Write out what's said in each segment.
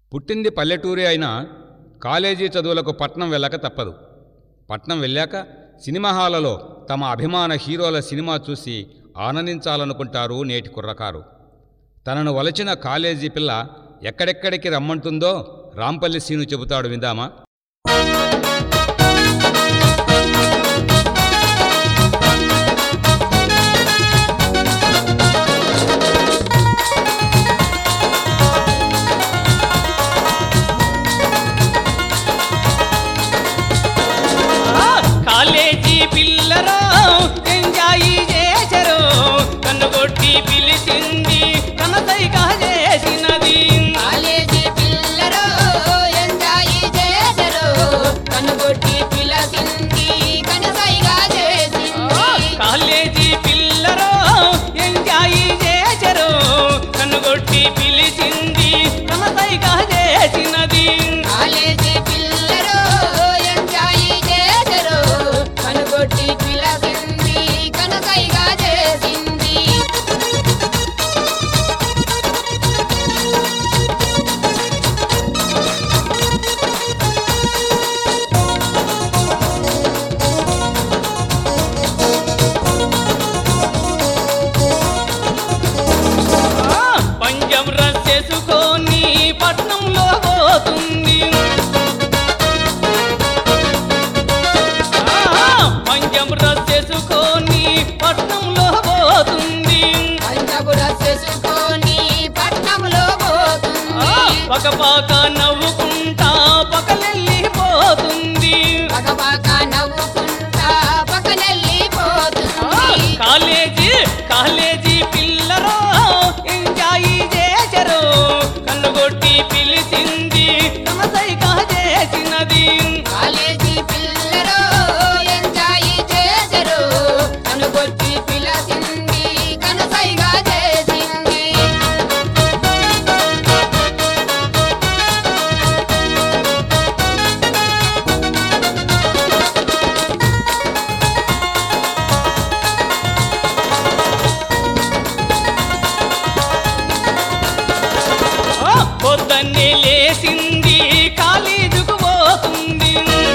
పుట్టింది పల్లెటూరి అయినా కాలేజీ చదువులకు పట్నం వెళ్ళక తప్పదు పట్నం వెళ్ళాక సినిమా హాలలో తమ అభిమాన హీరోల సినిమా చూసి ఆనందించాలనుకుంటారు నేటి కుర్రకారు తనను వలచిన కాలేజీ పిల్ల ఎక్కడెక్కడికి రమ్మంటుందో రాంపల్లి సీను చెబుతాడు విందామా కాలేజీ పిల్లరో ఎంజాయ్ చేసరు కన్నుగొట్టి పిలిచింది కనసైగా చేసినది కాలేజీ పిల్లలు ఎంజాయ్ చేసరు కనుగొట్టి పిలసింది కనసైగా చేసింది కాలేజీ పిల్లరో ఎంజాయ్ చేసరు కన్నుగొట్టి పిలిచింది కనసైగా చేసినది కాలేజీ పిల్లలు ఎంజాయ్ చేసరు కనుగొట్టి పిలసింది కనసైగా చేసింది పంజం రసేసుకొని పట్నంలో పోతుంది ఆ, పంజం రసేసుకొని పట్నంలో పోతుంది పంజాబుల చేసుకొని పట్నంలో ఆ, పోతుంది పకపాక నవ్వుకుంటా పకలెళ్ళిపోతుంది పగపగ నవ్వుకుంటా ఆ, పక్కనెళ్ళిపోతుంది కాలేజీ కాలేజీ పిల్లరో ఎంజాయ్ చేసరు కన్నుగొట్టి పిలిచింది తమసైగా చేసినది కాలేజీ పిల్లలు ఎంజాయ్ చేసరు కనుగొట్టి పిలసింది కనసైగా చేసింది ఆ, పొద్దున్నే లేసింది కాలేజీకు పోతుంది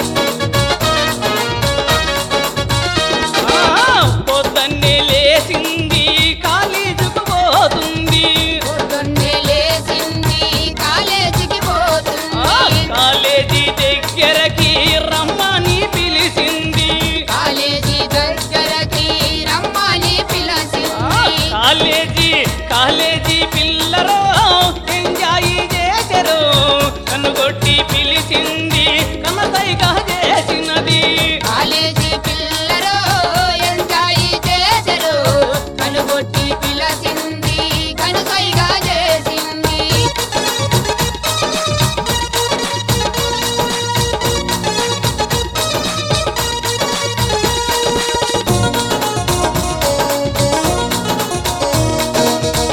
ఆ, పొద్దున్నే లేసింది కాలేజీకు పోతుంది పొద్దున్నే లేచింది కాలేజీకి ఆ, పోతుంది కాలేజీ దగ్గరకి రమ్మని పిలిచింది కాలేజీ దగ్గరకి రమ్మని ఆ, పిలసింది కాలేజీ కాలేజీ పిల్లరో ఎంజాయ్ చేసరు కనుగొట్టి పిలిచింది కనసైగా చేసినది కాలేజీ పిల్లలు ఎంజాయ్ చేసరు కనుగొట్టి పిలసింది కనుసైగా చేసింది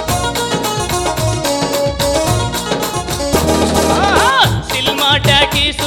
సినిమా టాకీస్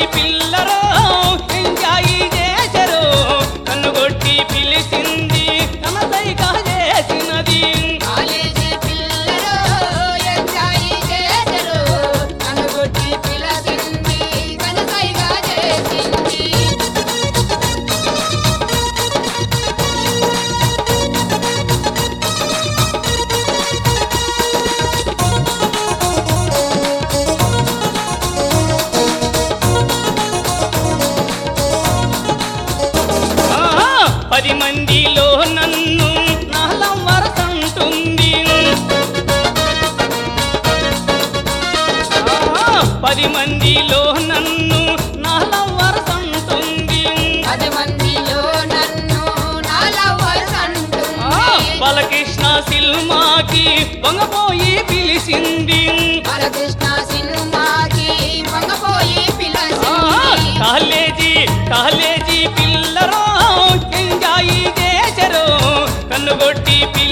పిల్లరో ఎంజాయి చేసరు కన్నుగొట్టి పిలిచింది కనసైగా చేసినది కాలేజీ పిల్లలు ఎంజాయ్ చేసరు కనుగొట్టి పిలసింది కనుకైగా చేసింది ఆ, పది మందిలో నన్ను నాలం వరసంటుంది ఆ, పది మందిలో నన్ను నాలం వరసంటుంది పది మందిలో నన్ను నాలవర్ ఆ, అంటుంది బాలకృష్ణ సినిమాకి వంగపోయి పిలిచింది బాలకృష్ణ సినిమాకి వంగపోయి ఆ, పిలసింది కాలేజీ కాలేజీ పిల్లరో ఎంజాయి చేసరు కన్నుగొట్టి